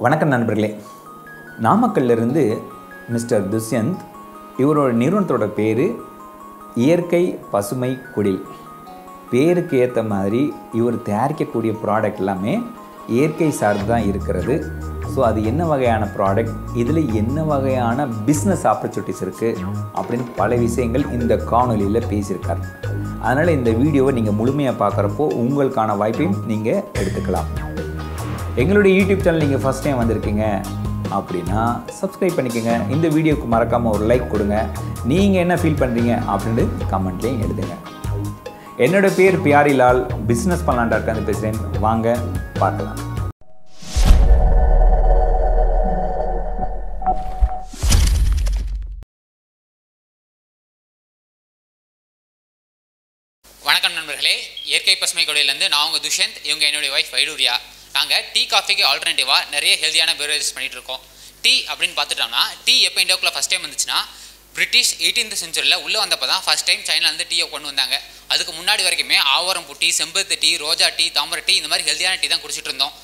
வணக்கம் நண்பர்களே நாமக்கல்லிருந்து மிஸ்டர் துஷ்யந்த் இவரோட நிறுவனத்தோட பேர் இயற்கை பசுமை குடில் பேருக்கு ஏற்ற மாதிரி இவர் தயாரிக்கக்கூடிய ப்ராடக்ட் எல்லாமே இயற்கை சார்ந்து தான் இருக்கிறது ஸோ அது என்ன வகையான ப்ராடக்ட் இதில் என்ன வகையான பிஸ்னஸ் ஆப்பர்ச்சுனிட்டிஸ் இருக்குது அப்படின்னு பல விஷயங்கள் இந்த காணொலியில் பேசியிருக்கார் அதனால் இந்த வீடியோவை நீங்கள் முழுமையாக பார்க்குறப்போ உங்களுக்கான வாய்ப்பையும் நீங்கள் எடுத்துக்கலாம் எங்களுடைய யூடியூப் சேனல் நீங்கள் ஃபஸ்ட் டைம் வந்திருக்கீங்க அப்படின்னா சப்ஸ்கிரைப் பண்ணிக்கோங்க இந்த வீடியோவுக்கு மறக்காமல் ஒரு லைக் கொடுங்க நீங்கள் என்ன ஃபீல் பண்ணுறீங்க அப்படின்ட்டு கமெண்ட்லேயும் எழுதுங்க என்னோட பேர் பியாரிலால் பிஸ்னஸ் பண்ணலான்டா உட்காந்து பேசுகிறேன் வாங்க பார்க்கலாம் வணக்கம் நண்பர்களே இயற்கை பசுமை கொடையிலேருந்து நான் உங்கள் துஷ்யந்த் இவங்க என்னுடைய ஒய்ஃப் வைடூரியா நாங்கள் டீ காஃபிக்கு ஆல்டர்னேட்டிவாக நிறைய ஹெல்தியான பெவரேஜஸ் பண்ணிட்டு இருக்கோம் டீ அப்படின்னு பார்த்துட்டோம்னா டீ எப்போ இந்தியாவுக்குள்ள ஃபஸ்ட் டைம் வந்துச்சுன்னா பிரிட்டிஷ் எயிட்டீன்த் செஞ்சுரியில் உள்ளே வந்தப்போ தான் ஃபஸ்ட் டைம் சைனாலேருந்து டீயை கொண்டு வந்தாங்க அதுக்கு முன்னாடி வரைக்குமே ஆவாரம்பூ டீ செம்பருத்தி டீ ரோஜா டீ தாமரை டீ இந்த மாதிரி ஹெல்தியான டீ தான் குடிச்சிட்டு இருந்தோம்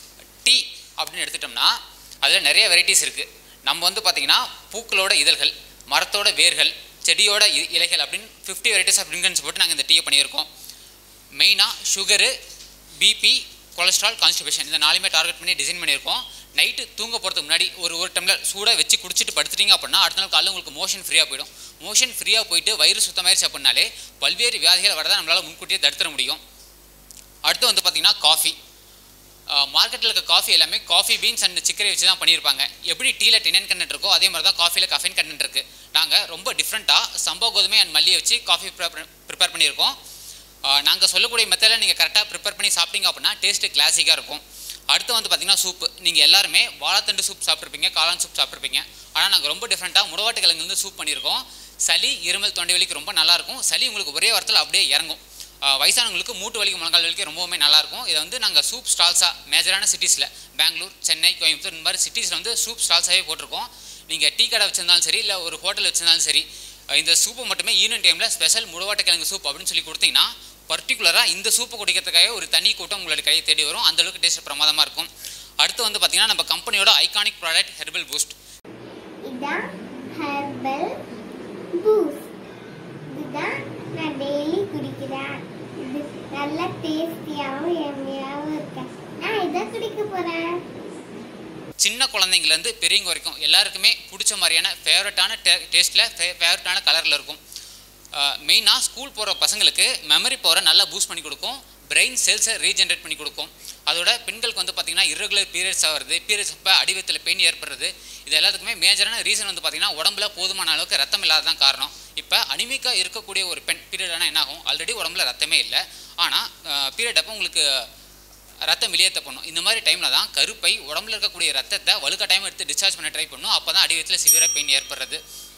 டீ அப்படின்னு எடுத்துட்டோம்னா அதில் நிறைய வெரைட்டிஸ் இருக்குது நம்ம வந்து பார்த்திங்கன்னா பூக்களோட இதழ்கள் மரத்தோட வேர்கள் செடியோட இ- இலைகள் அப்படின்னு ஃபிஃப்டி வெரைட்டிஸ் ஆஃப் இன்கிரன்ஸ் போட்டு நாங்கள் இந்த டீயை பண்ணியிருக்கோம் மெயினாக சுகரு பிபி கொலஸ்ட்ரால் கான்ஸ்டிபேஷன் இந்த நாலுமே டார்கெட் பண்ணி டிசைன் பண்ணியிருக்கோம் நைட்டு தூங்க போகிறதுக்கு முன்னாடி ஒரு ஒரு டம்ளர் சூடாக வச்சு குடிச்சிட்டு படுத்துட்டீங்க அப்படின்னா அடுத்த நாள் காலையில் உங்களுக்கு மோஷன் ஃப்ரீயாக போயிடும் மோஷன் ஃப்ரீயாக போயிட்டு வயிறு சுத்தமாயிருச்சு அப்படின்னாலே பல்வேறு வியாதிகள் வரதை நம்மளால் முன்கூட்டியே தடுத்துட முடியும் அடுத்து வந்து பார்த்திங்கன்னா காஃபி மார்க்கெட்டில் இருக்க காஃபி எல்லாமே காஃபி பீன்ஸ் அண்ட் சிக்கரை வச்சு தான் பண்ணியிருப்பாங்க எப்படி டீயில் டினன் கண்டென்ட் இருக்கோ அதே மாதிரி தான் காஃபியில் கஃபைன் கண்டென்ட் இருக்குது நாங்கள் ரொம்ப டிஃப்ரெண்ட்டாக சம்பா கோதுமை அண்ட் மல்லியை வச்சு காஃபி ப்ரிப்பேர் பண்ணியிருக்கோம் நாங்கள் சொல்லக்கூடிய மெத்தடில் நீங்கள் கரெக்டாக ப்ரிப்பேர் பண்ணி சாப்பிட்டீங்க அப்படின்னா டேஸ்ட்டு கிளாசிக்காக இருக்கும் அடுத்து வந்து பார்த்திங்கன்னா சூப்பு நீங்கள் எல்லாருமே வாழைத்தண்டு சூப் சாப்பிட்ருப்பீங்க காளான் சூப் சாப்பிட்ருப்பீங்க ஆனால் நாங்கள் ரொம்ப டிஃப்ரெண்ட்டாக முடவாட்டு கிழங்குலேருந்து சூப் பண்ணியிருக்கோம் சளி இருமல் தொண்டை வலிக்கு ரொம்ப நல்லாயிருக்கும் சளி உங்களுக்கு ஒரே வாரத்தில் அப்படியே இறங்கும் ஆஹ் வயசானவங்களுக்கு மூட்டு வலிக்கு முழங்கால் வலிக்கு ரொம்பவுமே நல்லாயிருக்கும் இதை வந்து நாங்கள் சூப் ஸ்டால்ஸாக மேஜரான சிட்டிஸில் பெங்களூர் சென்னை கோயம்புத்தூர் இந்த மாதிரி சிட்டிஸில் வந்து சூப் ஸ்டால்ஸாகவே போட்டிருக்கோம் நீங்கள் டீ கடை வச்சிருந்தாலும் சரி இல்லை ஒரு ஹோட்டல் வச்சிருந்தாலும் சரி ஆஹ் இந்த சூப்பை மட்டுமே ஈவினிங் டைமில் ஸ்பெஷல் முடவாட்ட கிழங்கு சூப் அப்படின்னு சொல்லி கொடுத்தீங்கன்னா பர்டிகுலராக இந்த சூப்பை குடிக்கிறதுக்காக ஒரு தனி கூட்டம் உங்களோட கையை தேடி வரும் அந்த அளவுக்கு டேஸ்ட் பிரமாதமாக இருக்கும் அடுத்து வந்து பார்த்திங்கன்னா நம்ம கம்பெனியோட ஐகானிக் ப்ராடக்ட் ஹெர்பல் பூஸ்ட் இதான் ஹெர்பல் பூஸ்ட் இதுதான் நான் டெய்லி குடிக்கிறேன் இது நல்ல டேஸ்டியாகவும் எம்மியாகவும் இருக்கேன் நான் இதை குடிக்க போகிறேன் சின்ன குழந்தைங்கலேருந்து பெரியவங்க வரைக்கும் எல்லாருக்குமே பிடிச்ச மாதிரியான ஃபேவரட்டான டே டேஸ்ட்டில் ஃபேவரட்டான கலரில் இருக்கும் மெயினாக ஸ்கூல் போகிற பசங்களுக்கு மெமரி பவரை நல்லா பூஸ்ட் பண்ணி கொடுக்கும் பிரெயின் செல்ஸை ரீஜென்ரேட் பண்ணி கொடுக்கும் அதோட பெண்களுக்கு வந்து பார்த்திங்கன்னா irregular பீரியட்ஸ் ஆகிறது பீரியட்ஸ் அப்போ அடிவத்தில் பெயின் ஏற்படுறது இது எல்லாத்துக்குமே மேஜரான ரீசன் வந்து பார்த்திங்கன்னா உடம்புல போதுமான அளவுக்கு ரத்தம் இல்லாததான் காரணம் இப்போ அனிமிக்காக இருக்கக்கூடிய ஒரு பெண் பீரியட் ஆனால் என்ன ஆகும் ஆல்ரெடி உடம்புல ரத்தமே இல்லை ஆனால் பீரியட் அப்போ உங்களுக்கு ரத்தம் வெளியேற்ற பண்ணும் இந்த மாதிரி டைமில் தான் கருப்பை உடம்புல இருக்கக்கூடிய ரத்தத்தை வலுக்கட்டாயம் எடுத்து டிஸ்சார்ஜ் பண்ண ட்ரை பண்ணும் அப்போ தான் அடிவயத்தில் சிவியராக பெயின் ஏற்படுறது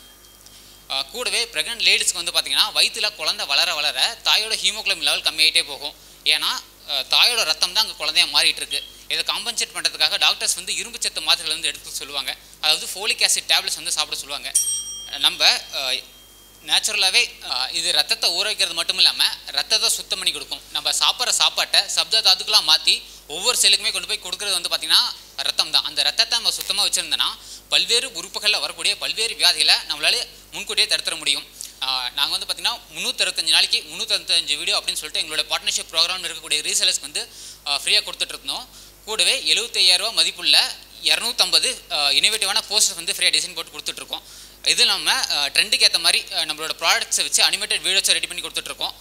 ஆஹ் கூடவே ப்ரெக்னென்ட் லேடிஸ்க்கு வந்து பார்த்தீங்கன்னா வயிற்றுல குழந்தை வளர வளர தாயோட ஹீமோகுளோபின் லெவல் கம்மியாயிட்டே போகும் ஏன்னா ஆஹ் தாயோட ரத்தம் தான் அங்கே குழந்தைய மாறிட்டு இருக்கு இதை காம்பன்சேட் பண்ணுறதுக்காக டாக்டர்ஸ் வந்து இரும்பு சத்து மாத்திரைகள் வந்து எடுத்து சொல்லுவாங்க அதாவது ஃபோலிக் ஆசிட் டேப்லெட்ஸ் வந்து சாப்பிட சொல்லுவாங்க நம்ம நேச்சுரலாகவே இது ரத்தத்தை ஊற வைக்கிறது மட்டும் இல்லாமல் ரத்தத்தை சுத்தம் பண்ணி கொடுக்கும் நம்ம சாப்பிட்ற சாப்பாட்டை சப்த தாத்துக்களாக மாற்றி ஒவ்வொரு செல்லுக்குமே கொண்டு போய் கொடுக்குறது வந்து பார்த்திங்கன்னா ரத்தம் தான் அந்த ரத்தத்தை நம்ம சுத்தமாக வச்சுருந்தோன்னா பல்வேறு உறுப்புகளில் வரக்கூடிய பல்வேறு வியாதிகளை நம்மளால முன்கூட்டியே தடுத்துட முடியும் நாங்கள் வந்து பார்த்திங்கன்னா முந்நூற்றறுபத்தஞ்சு நாளைக்கு முந்நூற்றஞ்சு வீடியோ அப்படின்னு சொல்லிட்டு எங்களோட பார்ட்னர்ஷிப் ப்ரோக்ராம் இருக்கக்கூடிய ரீசேலர்ஸ்க்கு வந்து ஃப்ரீயாக கொடுத்துட்ருந்தோம் கூடவே 75000 ரூபா மதிப்புள்ள இரநூத்தம்பது இனோவேட்டிவான போஸ்டர் வந்து ஃப்ரீயாக டிசைன் போட்டு கொடுத்துட்ருக்கோம் இது இல்லாமல் ட்ரெண்டுக்கு ஏற்ற மாதிரி அஹ், நம்மளோட ப்ராடக்ட்ஸை வச்சு அனிமேட்டட் வீடியோஸை ரெடி பண்ணி கொடுத்துட்ருக்கோம்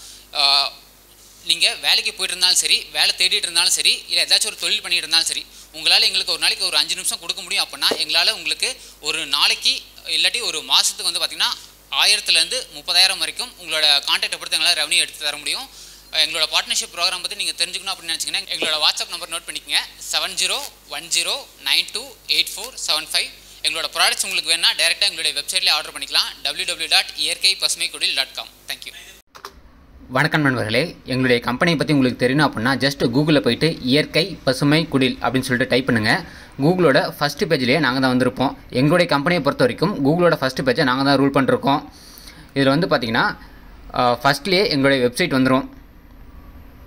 நீங்கள் வேலைக்கு போயிட்டு இருந்தாலும் சரி வேலை தேடிட்டு இருந்தாலும் சரி இல்லை ஏதாச்சும் ஒரு தொழில் பண்ணிட்டு இருந்தாலும் சரி உங்களால் எங்களுக்கு ஒரு நாளைக்கு ஒரு அஞ்சு நிமிஷம் கொடுக்க முடியும் அப்படின்னா எங்களால் உங்களுக்கு ஒரு நாளைக்கு இல்லாட்டி ஒரு மாதத்துக்கு வந்து பார்த்திங்கன்னா ஆயிரத்துலேருந்து முப்பதாயிரம் வரைக்கும் உங்களோட கான்டாக்டை பொறுத்து எங்களால் ரெவன்யூ எடுத்து தர முடியும் அஹ் எங்களோட பார்ட்னர்ஷிப் ப்ரோக்ராம் பற்றி நீங்கள் தெரிஞ்சுக்கணும் அப்படின்னு நினச்சிங்கன்னா எங்களோட வாட்ஸ்அப் நம்பர் நோட் பண்ணிக்கங்க seven zero one zero nine two eight four seven five எங்களோட ப்ராடக்ட்ஸ் உங்களுக்கு வேணால் டேரெக்டாக எங்களுடைய வெப்சைட்லேயே ஆர்டர் பண்ணிக்கலாம் டபிள்யூ டபிள்யூ டாட் இயற்கை பசுமை குடில் டாட் காம் தேங்க்யூ வணக்கம் நண்பர்களே எங்களுடைய கம்பெனியை பற்றி உங்களுக்கு தெரியணும் அப்படின்னா ஜஸ்ட் கூகுளில் போயிட்டு இயற்கை பசுமை குடில் அப்படின்னு சொல்லிட்டு டைப் பண்ணுங்கள் கூகுளோட ஃபஸ்ட்டு பேஜ்லேயே நாங்கள் தான் வந்திருப்போம் எங்களுடைய கம்பெனியை பொறுத்த வரைக்கும் கூகுளோட ஃபஸ்ட்டு பேஜை நாங்கள் தான் ரூல் பண்ணிருக்கோம் இதில் வந்து பார்த்தீங்கன்னா ஃபஸ்ட்லேயே எங்களுடைய வெப்சைட் வந்துடும்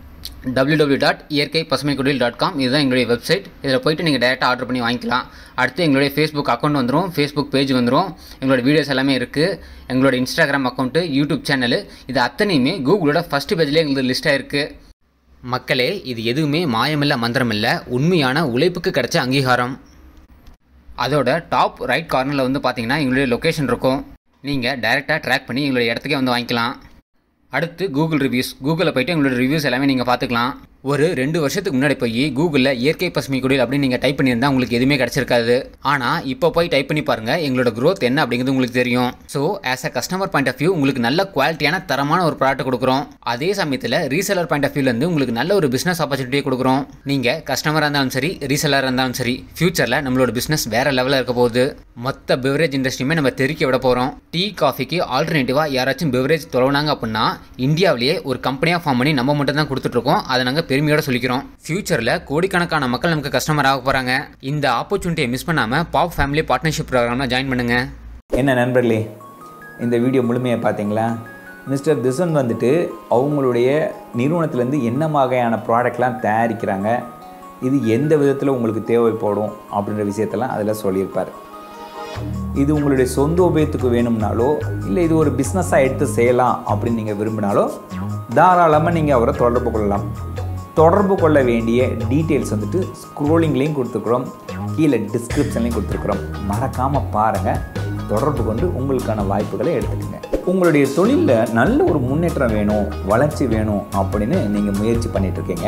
டபிள்யூ டபிள்யூ டாட் இயற்கை பசுமை குடில் டாட் காம் இதுதான் எங்களுடைய வெப்சைட் இதில் போயிட்டு நீங்கள் டேரெக்டாக ஆர்டர் பண்ணி வாங்கிக்கலாம் அடுத்து எங்களுடைய ஃபேஸ்புக் அக்கௌண்ட் வந்துடும் ஃபேஸ்புக் பேஜ் வந்துடும் எங்களோட வீடியோஸ் எல்லாமே இருக்குது எங்களோட இன்ஸ்டாகிராம் அக்கௌண்ட்டு யூடியூப் சேனல் இது அத்தனையுமே கூகுளோட ஃபஸ்ட் பேஜ்லேயே எங்களுக்கு லிஸ்ட் ஆயிருக்கு மக்களே இது எதுவுமே மாயமில்ல மந்திரமில்ல உண்மையான உழைப்புக்கு கிடைச்ச அங்கீகாரம் அதோட டாப் ரைட் கார்னரில் வந்து பார்த்தீங்கன்னா எங்களுடைய லொக்கேஷன் இருக்கும் நீங்கள் டைரெக்டாக ட்ராக் பண்ணி எங்களுடைய இடத்துக்கே வந்து வாங்கிக்கலாம் அடுத்து கூகுள் ரிவ்யூஸ் கூகுளில் போயிட்டு எங்களோட ரிவ்யூஸ் எல்லாமே நீங்கள் பார்த்துக்கலாம் ஒரு ரெண்டு வருஷத்துக்கு முன்னாடி போய் கூகுளில் இயற்கை பசுமை குடில் அப்படின்னு நீங்கள் டைப் பண்ணியிருந்தா உங்களுக்கு எதுவுமே கிடச்சிருக்காது ஆனால் இப்போ போய் டைப் பண்ணி பாருங்கள் எங்களோட growth என்ன அப்படிங்கிறது உங்களுக்கு தெரியும் so as a customer point of view உங்களுக்கு நல்ல குவாலிட்டியான தரமான ஒரு ப்ராடக்ட் கொடுக்குறோம் அதே சமயத்தில் ரீசெலர் பாயிண்ட் ஆஃப் வியூலேருந்து உங்களுக்கு நல்ல ஒரு பிஸ்னஸ் ஆப்பர்ச்சுனிட்டியை கொடுக்குறோம் நீங்கள் கஸ்டமராக இருந்தாலும் சரி ரீசெலராக இருந்தாலும் சரி ஃபியூச்சரில் நம்மளோட பிஸ்னஸ் வேற லெவலில் இருக்க போகுது மொத்த பெவரேஜ் இண்டஸ்ட்ரியுமே நம்ம தெறிக்க விட போகிறோம் டீ காஃபிக்கு ஆல்டர்னேட்டிவாக யாராச்சும் பெவரேஜ் தொலைவினாங்க அப்படின்னா இந்தியாவிலேயே ஒரு கம்பெனியாக ஃபார்ம் பண்ணி நம்ம மட்டும் தான் கொடுத்துட்ருக்கோம் அதை நாங்கள் பெருமையோட சொல்லிக்கிறோம் ஃபியூச்சரில் கோடிக்கணக்கான மக்கள் நமக்கு கஸ்டமர் ஆக போகிறாங்க இந்த ஆப்பர்ச்சுனிட்டியை மிஸ் பண்ணாமல் பாப் ஃபேமிலி பார்ட்னர்ஷிப் ப்ரோக்ராமில் ஜாயின் பண்ணுங்கள் என்ன நண்பர்களே இந்த வீடியோ முழுமையாக பார்த்தீங்களா மிஸ்டர் திசன் வந்துட்டு அவங்களுடைய நிறுவனத்திலேருந்து என்ன வகையான ப்ராடக்ட்லாம் தயாரிக்கிறாங்க இது எந்த விதத்தில் உங்களுக்கு தேவைப்படும் அப்படின்ற விஷயத்தெல்லாம் அதில் சொல்லியிருப்பார் இது உங்களுடைய சொந்த உபயோகத்துக்கு வேணும்னாலோ இல்லை இது ஒரு பிஸ்னஸாக எடுத்து செய்யலாம் அப்படின்னு நீங்கள் விரும்பினாலோ தாராளமாக நீங்கள் அவரை தொடர்பு கொள்ளலாம் தொடர்பு கொள்ள வேண்டிய டீட்டெயில்ஸ் வந்துட்டு ஸ்க்ரோலிங்லேயும் கொடுத்துருக்குறோம் கீழே டிஸ்கிரிப்ஷன்லையும் கொடுத்துருக்குறோம் மறக்காமல் பாருங்கள் தொடர்பு கொண்டு உங்களுக்கான வாய்ப்புகளை எடுத்துக்கங்க உங்களுடைய தொழிலில் நல்ல ஒரு முன்னேற்றம் வேணும் வளர்ச்சி வேணும் அப்படின்னு நீங்கள் முயற்சி பண்ணிட்டு இருக்கீங்க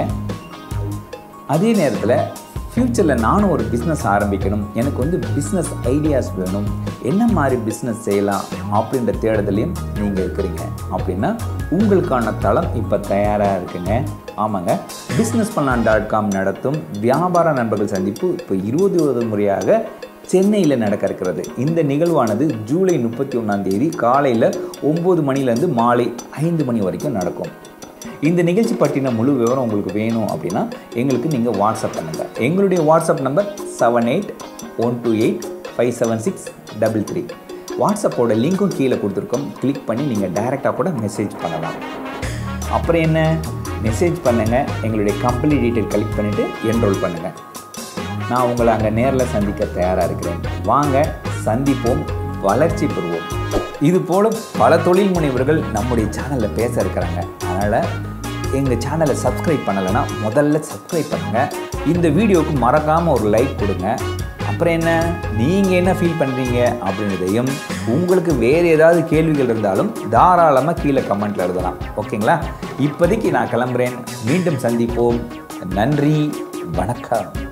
அதே நேரத்தில் ஃப்யூச்சரில் நானும் ஒரு பிஸ்னஸ் ஆரம்பிக்கணும் எனக்கு வந்து பிஸ்னஸ் ஐடியாஸ் வேணும் என்ன மாதிரி பிஸ்னஸ் செய்யலாம் அப்படின்ற தேடுதலையும் நீங்கள் இருக்கிறீங்க அப்படின்னா உங்களுக்கான தளம் இப்போ தயாராக இருக்குங்க ஆமாங்க பிஸ்னஸ் பண்ணலாம் டாட் காம் நடத்தும் வியாபார நண்பர்கள் சந்திப்பு இப்போ இருபது இருபது முறையாக சென்னையில் நடக்க இருக்கிறது இந்த நிகழ்வானது ஜூலை முப்பத்தி ஒன்றாம் தேதி காலையில் ஒம்பது மணிலேருந்து மாலை ஐந்து மணி வரைக்கும் நடக்கும் இந்த நிகழ்ச்சி பற்றின முழு விவரம் உங்களுக்கு வேணும் அப்படின்னா எங்களுக்கு நீங்கள் வாட்ஸ்அப் பண்ணுங்கள் எங்களுடைய WhatsApp number seven eight one two eight five seven six double three வாட்ஸ்அப்போட லிங்க்கும் கீழே கொடுத்துருக்கோம் கிளிக் பண்ணி நீங்கள் டைரெக்டாக கூட மெசேஜ் பண்ணலாம் அப்புறம் என்ன மெசேஜ் பண்ணுங்கள் எங்களுடைய கம்பெனி டீட்டெயில் கலெக்ட் பண்ணிவிட்டு என்ரோல் பண்ணுங்கள் நான் உங்களை அங்கே நேரில் சந்திக்க தயாராக இருக்கிறேன் வாங்க சந்திப்போம் வளர்ச்சி பெறுவோம் இது போல பல தொழில் முனைவர்கள் நம்முடைய சேனலில் பேச இருக்கிறாங்க அதனால் எங்கள் சேனலை சப்ஸ்கிரைப் பண்ணலைன்னா முதல்ல சப்ஸ்கிரைப் பண்ணுங்கள் இந்த வீடியோவுக்கு மறக்காமல் ஒரு லைக் கொடுங்க அப்புறம் என்ன நீங்கள் என்ன ஃபீல் பண்ணுறீங்க அப்படின்றதையும் உங்களுக்கு வேறு ஏதாவது கேள்விகள் இருந்தாலும் தாராளமாக கீழே கமெண்ட்டில் எழுதலாம் ஓகேங்களா இப்போதைக்கு நான் கிளம்புறேன் மீண்டும் சந்திப்போம் நன்றி வணக்கம்